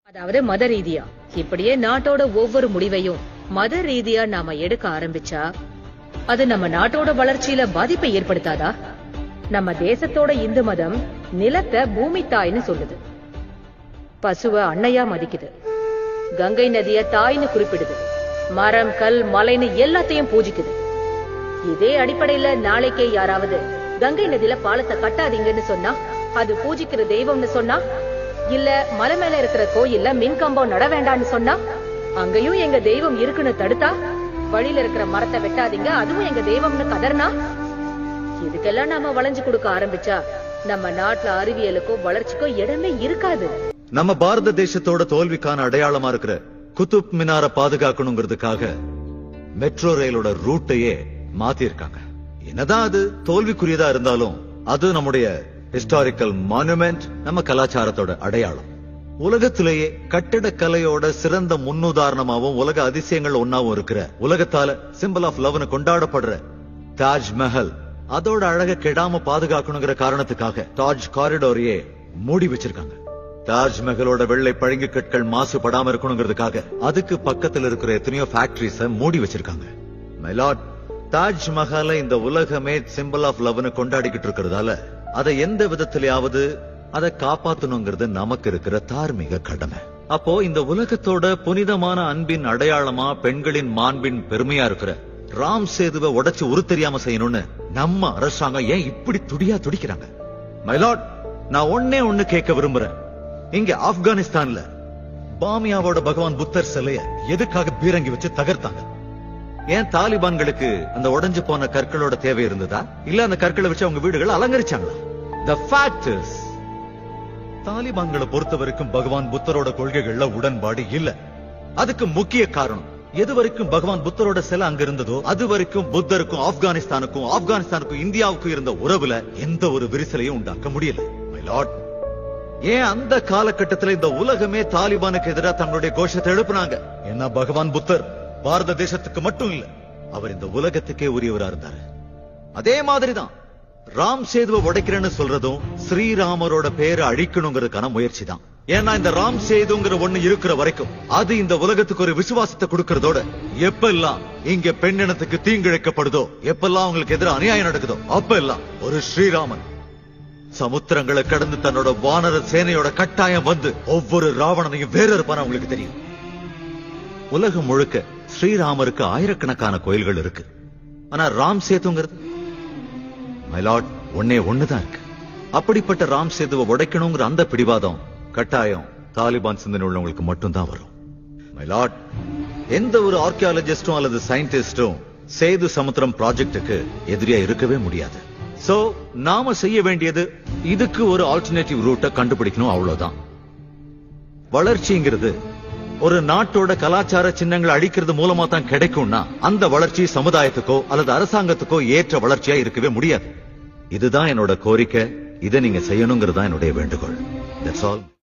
அதாவது மத ரீதியா இப்படியே நாட்டோட ஒவ்வொரு முடிவையும் மத ரீதியா நாம எடுக்க ஆரம்பிச்சா அது நம்ம நாட்டோட வளர்ச்சியில பாதிப்பை ஏற்படுத்தாதா நம்ம தேசத்தோட இந்து மதம் நிலத்தை பூமி தாய்னு சொல்லுது பசுவ அன்னையா மதிக்குது கங்கை நதிய தாய்னு குறிப்பிடுது மரம் கல் மலைன்னு எல்லாத்தையும் பூஜிக்குது இதே அடிப்படையில நாளைக்கே யாராவது கங்கை நதியில பாலத்தை கட்டாதீங்கன்னு சொன்னா அது பூஜிக்கிற தெய்வம்னு சொன்னா இல்ல மலை மேல இருக்கிற கோயில்ல மின் கம்பம் நட வேண்டாம்னு சொன்னா அங்கேயும் எங்க தெய்வம் இருக்குன்னு தடுத்தா வழியில இருக்கிற மரத்தை வெட்டாதீங்க அதுவும் எங்க தெய்வம்னு கதர்னா இதுக்கெல்லாம் நாம வளைஞ்சு கொடுக்க ஆரம்பிச்சா நம்ம நாட்டுல அறிவியலுக்கோ வளர்ச்சிக்கோ இடமே இருக்காது நம்ம பாரத தேசத்தோட தோல்விக்கான அடையாளமா இருக்கிற குதுப் மினார பாதுகாக்கணுங்கிறதுக்காக மெட்ரோ ரயிலோட ரூட்டையே மாத்திருக்காங்க என்னதான் அது தோல்விக்குரியதா இருந்தாலும் அது நம்முடைய ஹிஸ்டாரிக்கல் மானுமெண்ட் நம்ம கலாச்சாரத்தோட அடையாளம் உலகத்திலேயே கட்டிடக்கலையோட சிறந்த முன்னுதாரணமாவும் உலக அதிசயங்கள் ஒன்னாவும் இருக்கிற உலகத்தால சிம்பிள் ஆஃப் லவ்னு கொண்டாடப்படுற தாஜ்மஹல் அதோட அழக கெடாம பாதுகாக்கணுங்கிற காரணத்துக்காக தாஜ் காரிடோரையே மூடி வச்சிருக்காங்க தாஜ்மஹலோட வெள்ளை பழங்கு கற்கள் மாசுபடாம இருக்கணுங்கிறதுக்காக அதுக்கு பக்கத்துல இருக்கிற எத்தனையோ ஃபேக்டரிஸ மூடி வச்சிருக்காங்க மைலாட் தாஜ்மஹாலை இந்த உலகமே சிம்பிள் ஆஃப் லவ்னு கொண்டாடிக்கிட்டு இருக்கிறதால அதை எந்த விதத்திலேயாவது அதை காப்பாத்தணுங்கிறது நமக்கு இருக்கிற தார்மீக கடமை அப்போ இந்த உலகத்தோட புனிதமான அன்பின் அடையாளமா பெண்களின் மாண்பின் பெருமையா இருக்கிற ராம் சேதுவை உடைச்சு உரு தெரியாம செய்யணும்னு நம்ம அரசாங்கம் ஏன் இப்படி துடியா துடிக்கிறாங்க மைலாட் நான் ஒன்னே ஒண்ணு கேட்க விரும்புறேன் இங்க ஆப்கானிஸ்தான்ல பாமியாவோட பகவான் புத்தர் சிலைய எதுக்காக பீரங்கி வச்சு தகர்த்தாங்க ஏன் தாலிபான்களுக்கு அந்த உடைஞ்சு போன கற்களோட தேவை இருந்ததா இல்ல அந்த கற்களை வச்சு அவங்க வீடுகளை அலங்கரிச்சாங்களா த ஃபேக்ட் இஸ் தாலிபான்களை பொறுத்த வரைக்கும் பகவான் புத்தரோட கொள்கைகள்ல உடன்பாடு இல்ல அதுக்கு முக்கிய காரணம் எது வரைக்கும் பகவான் புத்தரோட சிலை அங்க இருந்ததோ அது வரைக்கும் புத்தருக்கும் ஆப்கானிஸ்தானுக்கும் ஆப்கானிஸ்தானுக்கும் இந்தியாவுக்கும் இருந்த உறவுல எந்த ஒரு விரிசலையும் உண்டாக்க முடியல My lord, ஏன் அந்த காலகட்டத்துல இந்த உலகமே தாலிபானுக்கு எதிராக தங்களுடைய கோஷத்தை எழுப்புனாங்க ஏன்னா பகவான் புத்தர் பாரத தேசத்துக்கு மட்டும் இல்ல அவர் இந்த உலகத்துக்கே உரியவரா இருந்தாரு அதே மாதிரிதான் ராம் சேதுவை உடைக்கிறேன்னு சொல்றதும் ஸ்ரீராமரோட பேரை அழிக்கணுங்கிறதுக்கான முயற்சி தான் ஏன்னா இந்த ராம் சேதுங்கிற ஒண்ணு இருக்கிற வரைக்கும் அது இந்த உலகத்துக்கு ஒரு விசுவாசத்தை கொடுக்கறதோட எப்பெல்லாம் இங்க பெண்ணினத்துக்கு தீங்கிழைக்கப்படுதோ எப்பெல்லாம் உங்களுக்கு எதிராக அநியாயம் நடக்குதோ அப்ப எல்லாம் ஒரு ஸ்ரீராமன் சமுத்திரங்களை கடந்து தன்னோட வானர சேனையோட கட்டாயம் வந்து ஒவ்வொரு ராவணனையும் வேற இருப்பான உங்களுக்கு தெரியும் உலகம் முழுக்க ஸ்ரீராமருக்கு ஆயிரக்கணக்கான கோயில்கள் இருக்கு ஆனா ராம் சேதுங்கிறது மைலாட் ஒன்னே ஒண்ணுதான் இருக்கு அப்படிப்பட்ட ராம் சேதுவை உடைக்கணுங்கிற அந்த பிடிவாதம் கட்டாயம் தாலிபான் சிந்தனை உள்ளவங்களுக்கு மட்டும்தான் வரும் மைலாட் எந்த ஒரு ஆர்கியாலஜிஸ்டும் அல்லது சயின்டிஸ்டும் சேது சமுத்திரம் ப்ராஜெக்டுக்கு எதிரியா இருக்கவே முடியாது சோ நாம செய்ய வேண்டியது இதுக்கு ஒரு ஆல்டர்னேட்டிவ் ரூட்டை கண்டுபிடிக்கணும் அவ்வளவுதான் வளர்ச்சிங்கிறது ஒரு நாட்டோட கலாச்சார சின்னங்களை அழிக்கிறது மூலமா தான் கிடைக்கும்னா அந்த வளர்ச்சி சமுதாயத்துக்கோ அல்லது அரசாங்கத்துக்கோ ஏற்ற வளர்ச்சியா இருக்கவே முடியாது இதுதான் என்னோட கோரிக்கை இதை நீங்க செய்யணுங்கிறது தான் என்னுடைய வேண்டுகோள் தட்ஸ் ஆல்